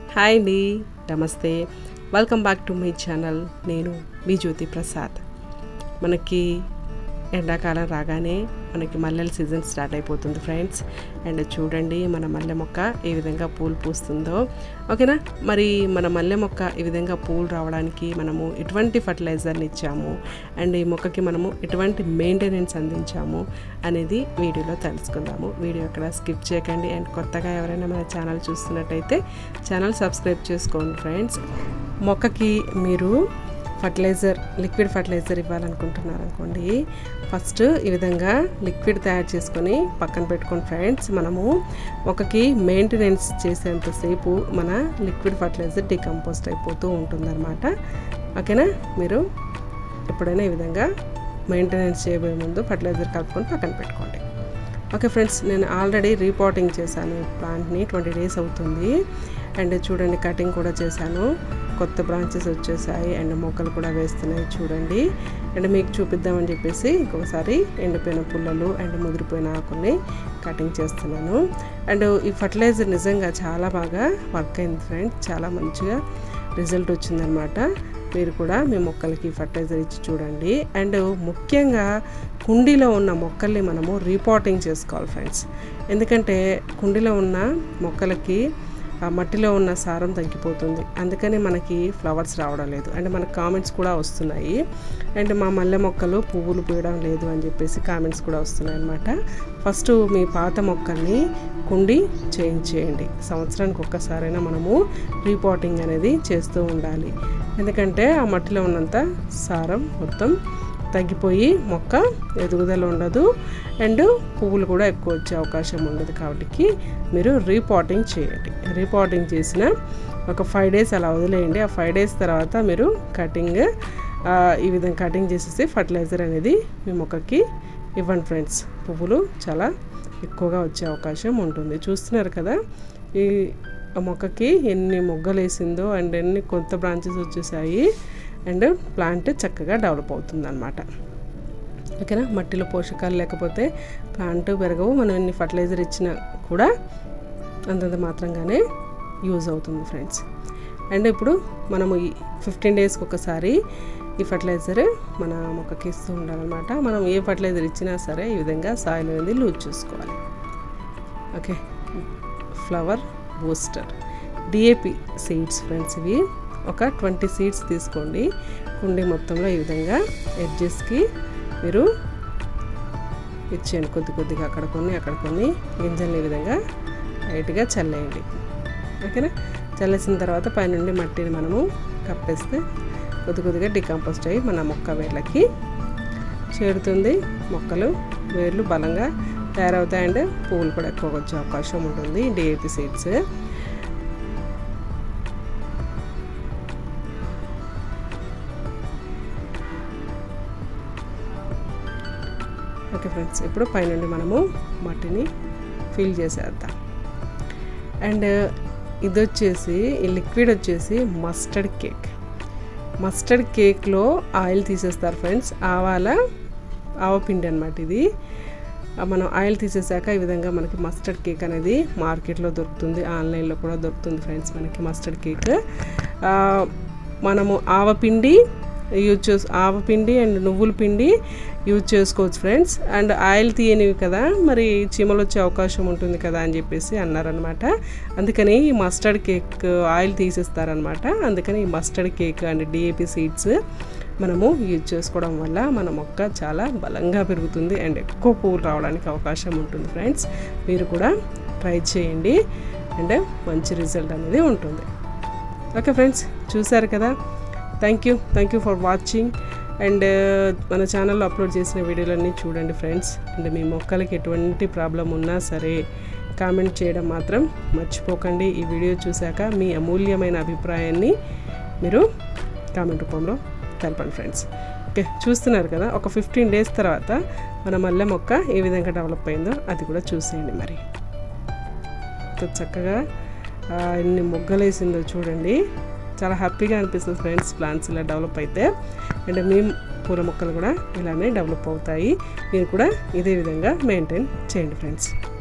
hi అండి నమస్తే welcome back to my channel నేను మీ జ్యోతి ప్రసాద్ మనకి ఎండాకాలం రాగానే మనకి మల్లెల సీజన్ స్టార్ట్ అయిపోతుంది ఫ్రెండ్స్ అండ్ చూడండి మన మల్లె మొక్క ఏ విధంగా పూలు పూస్తుందో ఓకేనా మరి మన మల్లె మొక్క ఈ విధంగా పూలు రావడానికి మనము ఎటువంటి ఫర్టిలైజర్ని ఇచ్చాము అండ్ ఈ మొక్కకి మనము ఎటువంటి మెయింటెనెన్స్ అందించాము అనేది వీడియోలో తెలుసుకుందాము వీడియో అక్కడ స్కిప్ చేయకండి అండ్ కొత్తగా ఎవరైనా మన ఛానల్ చూస్తున్నట్టయితే ఛానల్ సబ్స్క్రైబ్ చేసుకోండి ఫ్రెండ్స్ మొక్కకి మీరు ఫర్టిలైజర్ లిక్విడ్ ఫర్టిలైజర్ ఇవ్వాలనుకుంటున్నారు అనుకోండి ఫస్ట్ ఈ విధంగా లిక్విడ్ తయారు చేసుకొని పక్కన పెట్టుకోండి ఫ్రెండ్స్ మనము ఒకకి మెయింటెనెన్స్ చేసేంతసేపు మన లిక్విడ్ ఫర్టిలైజర్ డికంపోస్ట్ అయిపోతూ ఉంటుందన్నమాట ఓకేనా మీరు ఎప్పుడైనా ఈ విధంగా మెయింటెనెన్స్ చేయబోయే ముందు ఫర్టిలైజర్ కలుపుకొని పక్కన పెట్టుకోండి ఓకే ఫ్రెండ్స్ నేను ఆల్రెడీ రీపాటింగ్ చేశాను ఈ ప్లాంట్ని ట్వంటీ డేస్ అవుతుంది అండ్ చూడండి కటింగ్ కూడా చేశాను కొత్త బ్రాంచెస్ వచ్చేసాయి అండ్ మొక్కలు కూడా వేస్తున్నాయి చూడండి అండ్ మీకు చూపిద్దామని చెప్పేసి ఇంకొకసారి ఎండిపోయిన పుల్లలు అండ్ ముదిరిపోయిన ఆకుల్ని కటింగ్ చేస్తున్నాను అండ్ ఈ ఫర్టిలైజర్ నిజంగా చాలా బాగా వర్క్ అయింది ఫ్రెండ్స్ చాలా మంచిగా రిజల్ట్ వచ్చిందనమాట మీరు కూడా మీ మొక్కలకి ఫర్టిలైజర్ ఇచ్చి చూడండి అండ్ ముఖ్యంగా కుండీలో ఉన్న మొక్కల్ని మనము రీపాటింగ్ చేసుకోవాలి ఫ్రెండ్స్ ఎందుకంటే కుండీలో ఉన్న మొక్కలకి ఆ మట్టిలో ఉన్న సారం తగ్గిపోతుంది అందుకని మనకి ఫ్లవర్స్ రావడం లేదు అండ్ మనకు కామెంట్స్ కూడా వస్తున్నాయి అండ్ మా మల్లె మొక్కలు పువ్వులు పూయడం లేదు అని చెప్పేసి కామెంట్స్ కూడా వస్తున్నాయి అనమాట ఫస్ట్ మీ పాత మొక్కల్ని కుండి చేంజ్ చేయండి సంవత్సరానికి ఒక్కసారైనా మనము రీపాటింగ్ అనేది చేస్తూ ఉండాలి ఎందుకంటే ఆ మట్టిలో ఉన్నంత సారం మొత్తం తగ్గిపోయి మొక్క ఎదుగుదల ఉండదు అండ్ పువ్వులు కూడా ఎక్కువ వచ్చే అవకాశం ఉండదు కాబట్టి మీరు రీపాటింగ్ చేయండి రీపాటింగ్ చేసిన ఒక ఫైవ్ డేస్ అలా వదిలేయండి ఆ ఫైవ్ డేస్ తర్వాత మీరు కటింగ్ ఈ విధంగా కటింగ్ చేసేసి ఫర్టిలైజర్ అనేది మీ మొక్కకి ఇవ్వండి ఫ్రెండ్స్ పువ్వులు చాలా ఎక్కువగా వచ్చే అవకాశం ఉంటుంది చూస్తున్నారు కదా ఈ మొక్కకి ఎన్ని మొగ్గలు వేసిందో అండ్ ఎన్ని కొత్త బ్రాంచెస్ వచ్చేసాయి అండ్ ప్లాంట్ చక్కగా డెవలప్ అవుతుంది అనమాట ఓకేనా మట్టిలో పోషకాలు లేకపోతే ప్లాంట్ పెరగవు మనం ఎన్ని ఫర్టిలైజర్ ఇచ్చినా కూడా అంతంత మాత్రంగానే యూజ్ అవుతుంది ఫ్రెండ్స్ అండ్ ఇప్పుడు మనము ఈ ఫిఫ్టీన్ డేస్కి ఒకసారి ఈ ఫర్టిలైజర్ మన మొక్కకి ఇస్తూ ఉండాలన్నమాట మనం ఏ ఫర్టిలైజర్ ఇచ్చినా సరే ఈ విధంగా సాయిల్ అనేది లూజ్ చేసుకోవాలి okay flower booster DAP seeds friends ఇవి ఒక ట్వంటీ సీడ్స్ తీసుకోండి కుండీ మొత్తంలో ఈ విధంగా ఎడ్జెస్కి మీరు ఇచ్చేయండి కొద్ది కొద్దిగా అక్కడ కొన్ని అక్కడ కొన్ని గింజలు ఈ విధంగా లైట్గా చల్లేయండి ఓకేనా చల్లేసిన తర్వాత పైనుండి మట్టిని మనము కప్పేస్తే కొద్ది కొద్దిగా డికంపోస్ట్ అయ్యి మన మొక్క వేర్లకి చేరుతుంది మొక్కలు వేర్లు బలంగా తయారవుతాయి అండ్ పువ్వులు కూడా ఎక్కువగా వచ్చే అవకాశం ఉంటుంది డిఏపి సీడ్స్ ఓకే ఫ్రెండ్స్ ఇప్పుడు పైనుండి మనము మట్టిని ఫిల్ చేసేద్దాం అండ్ ఇది వచ్చేసి ఈ లిక్విడ్ వచ్చేసి మస్టర్డ్ కేక్ మస్టర్డ్ కేక్లో ఆయిల్ తీసేస్తారు ఫ్రెండ్స్ ఆవాల ఆవపిండి అనమాట ఇది మనం ఆయిల్ తీసేసాక ఈ విధంగా మనకి మస్టర్డ్ కేక్ అనేది మార్కెట్లో దొరుకుతుంది ఆన్లైన్లో కూడా దొరుకుతుంది ఫ్రెండ్స్ మనకి మస్టర్డ్ కేక్ మనము ఆవపిండి యూజ్ చేసు ఆవపిండి అండ్ నువ్వుల పిండి యూజ్ చేసుకోవచ్చు ఫ్రెండ్స్ అండ్ ఆయిల్ తీయనివి కదా మరి చీమలు వచ్చే అవకాశం ఉంటుంది కదా అని చెప్పేసి అన్నారనమాట అందుకని ఈ మస్టర్డ్ కేక్ ఆయిల్ తీసేస్తారనమాట అందుకని ఈ mustard cake and DAP seeds మనము యూజ్ చేసుకోవడం వల్ల మన మొక్క చాలా బలంగా పెరుగుతుంది అండ్ ఎక్కువ పువ్వులు రావడానికి అవకాశం ఉంటుంది ఫ్రెండ్స్ మీరు కూడా ట్రై చేయండి అండ్ మంచి రిజల్ట్ అనేది ఉంటుంది ఓకే ఫ్రెండ్స్ చూసారు కదా thank you thank you for watching and మన ఛానల్లో అప్లోడ్ చేసిన వీడియోలన్నీ చూడండి ఫ్రెండ్స్ అండ్ మీ మొక్కలకి ఎటువంటి ప్రాబ్లం ఉన్నా సరే కామెంట్ చేయడం మాత్రం మర్చిపోకండి ఈ వీడియో చూశాక మీ అమూల్యమైన అభిప్రాయాన్ని మీరు కామెంట్ రూపంలో తెలపండి ఫ్రెండ్స్ ఓకే చూస్తున్నారు కదా ఒక ఫిఫ్టీన్ డేస్ తర్వాత మన మల్లె మొక్క ఏ విధంగా డెవలప్ అయిందో అది కూడా చూసేయండి మరి చక్కగా ఎన్ని మొగ్గలు వేసిందో చూడండి చాలా హ్యాపీగా అనిపిస్తుంది ఫ్రెండ్స్ ప్లాంట్స్ ఇలా డెవలప్ అయితే అండ్ మీ పూల మొక్కలు కూడా ఇలానే డెవలప్ అవుతాయి మీరు కూడా ఇదే విధంగా మెయింటైన్ చేయండి ఫ్రెండ్స్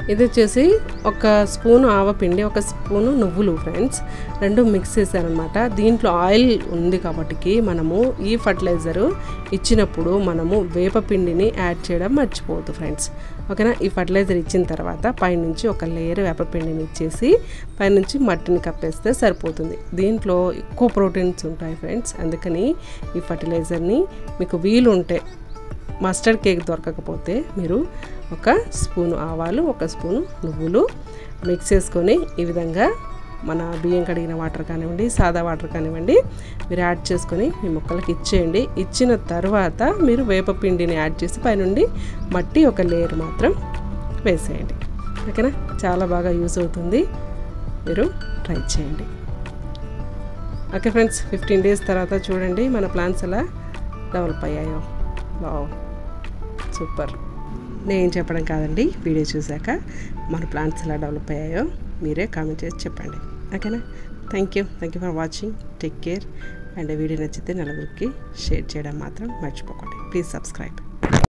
ఇది వచ్చేసి ఒక స్పూన్ ఆవపిండి ఒక స్పూను నువ్వులు ఫ్రెండ్స్ రెండు మిక్స్ చేశారనమాట దీంట్లో ఆయిల్ ఉంది కాబట్టి మనము ఈ ఫర్టిలైజరు ఇచ్చినప్పుడు మనము వేపపిండిని యాడ్ చేయడం మర్చిపోవద్దు ఫ్రెండ్స్ ఓకేనా ఈ ఫర్టిలైజర్ ఇచ్చిన తర్వాత పైనుంచి ఒక లేయర్ వేపపిండిని ఇచ్చేసి పైనుంచి మట్టిని కప్పేస్తే సరిపోతుంది దీంట్లో ఎక్కువ ప్రోటీన్స్ ఉంటాయి ఫ్రెండ్స్ అందుకని ఈ ఫర్టిలైజర్ని మీకు వీలు ఉంటే మస్టర్డ్ కేక్ దొరకకపోతే మీరు ఒక స్పూను ఆవాలు ఒక స్పూను నువ్వులు మిక్స్ చేసుకొని ఈ విధంగా మన బియ్యం కడిగిన వాటర్ కానివ్వండి సాదా వాటర్ కానివ్వండి మీరు యాడ్ చేసుకొని మీ మొక్కలకి ఇచ్చేయండి ఇచ్చిన తర్వాత మీరు వేపపిండిని యాడ్ చేసి పైనుండి మట్టి ఒక లేయర్ మాత్రం వేసేయండి ఓకేనా చాలా బాగా యూస్ అవుతుంది మీరు ట్రై చేయండి ఓకే ఫ్రెండ్స్ ఫిఫ్టీన్ డేస్ తర్వాత చూడండి మన ప్లాన్స్ ఎలా డెవలప్ అయ్యాయో వావ్ సూపర్ నేను చెప్పడం కాదండి వీడియో చూశాక మన ప్లాంట్స్ ఎలా డెవలప్ అయ్యాయో మీరే కామెంట్ చేసి చెప్పండి ఓకేనా thank you thank you for watching take care and video నచ్చితే నలుగురికి షేర్ చేయడం మాత్రం మర్చిపోకండి ప్లీజ్ సబ్స్క్రైబ్